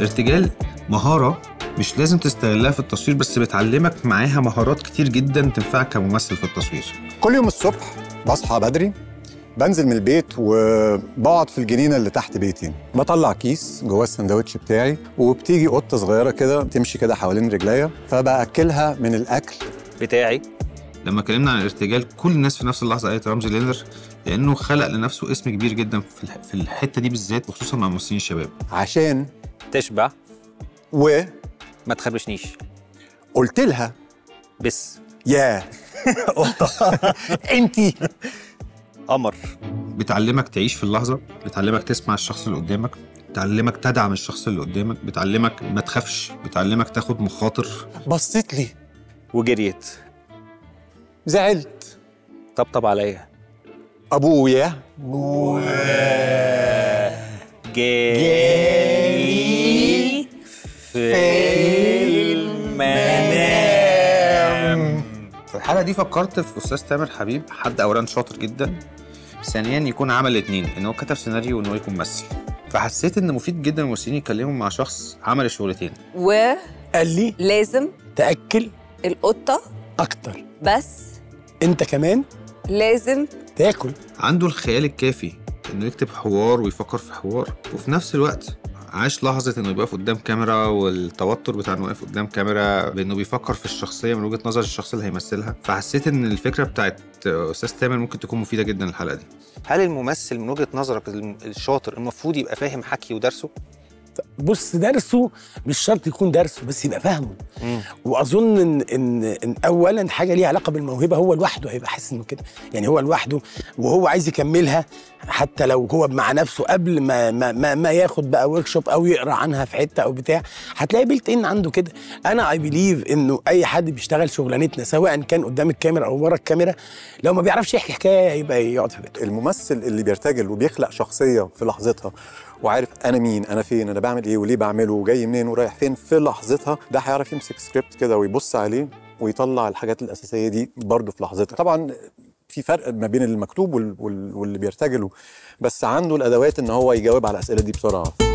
الارتجال مهاره مش لازم تستغلها في التصوير بس بتعلمك معاها مهارات كتير جدا تنفعك كممثل في التصوير كل يوم الصبح بصحى بدري بنزل من البيت وبقعد في الجنينه اللي تحت بيتي بطلع كيس جواه السندوتش بتاعي وبتيجي قطه صغيره كده تمشي كده حوالين رجليا فباكلها من الاكل بتاعي لما اتكلمنا عن الارتجال كل الناس في نفس اللحظه قالت رمزي لينر لانه خلق لنفسه اسم كبير جدا في الح- في الحته دي بالذات وخصوصا مع ممثلين الشباب عشان تشبع وقلت ما تخربشنيش لها بس يا قطه انتي قمر بتعلمك تعيش في اللحظه بتعلمك تسمع الشخص اللي قدامك بتعلمك تدعم الشخص اللي قدامك بتعلمك ما تخافش بتعلمك تاخد مخاطر بصيت لي وجريت زعلت طبطب عليا ابويا جاني في المنام في الحلقه دي فكرت في استاذ تامر حبيب حد اولا شاطر جدا ثانيا يكون عمل الاثنين ان هو كتب سيناريو وان هو يكون ممثل فحسيت ان مفيد جدا الممثلين يتكلموا مع شخص عمل الشغلتين ولازم قال لي تاكل القطة اكتر بس انت كمان لازم تاكل عنده الخيال الكافي انه يكتب حوار ويفكر في حوار وفي نفس الوقت عاش لحظة انه يبقى قدام كاميرا والتوتر بتاع انه واقف قدام كاميرا بانه بيفكر في الشخصية من وجهة نظر الشخص اللي هيمثلها فحسيت ان الفكرة بتاعت استاذ تامر ممكن تكون مفيدة جدا الحلقة دي هل الممثل من وجهة نظرك الم- الشاطر المفروض يبقى فاهم حكي ودرسه؟ بص درسه مش شرط يكون درسه بس يبقى فاهمه واظن ان ان, إن اولا حاجه ليها علاقه بالموهبه هو لوحده هيبقى حاسس انه كده يعني هو لوحده وهو عايز يكملها حتى لو هو مع نفسه قبل ما ما ما, ما ياخد بقى ورك شوب او يقرا عنها في حته او بتاع هتلاقي بيلت ان عنده كده انا اي بليف انه اي حد بيشتغل شغلانتنا سواء كان قدام الكاميرا او ورا الكاميرا لو ما بيعرفش يحكي حكايه يبقى يقعد في بيته الممثل اللي بيرتجل وبيخلق شخصيه في لحظتها وعارف انا مين انا فين انا بعمل ايه وليه بعمله وجاي منين ورايح فين في لحظتها ده هيعرف يمسك سكريبت كده ويبص عليه ويطلع الحاجات الاساسيه دي برضه في لحظتها طبعا في فرق ما بين المكتوب وال- وال- واللي بيرتجله بس عنده الادوات ان هو يجاوب على الاسئله دي بسرعه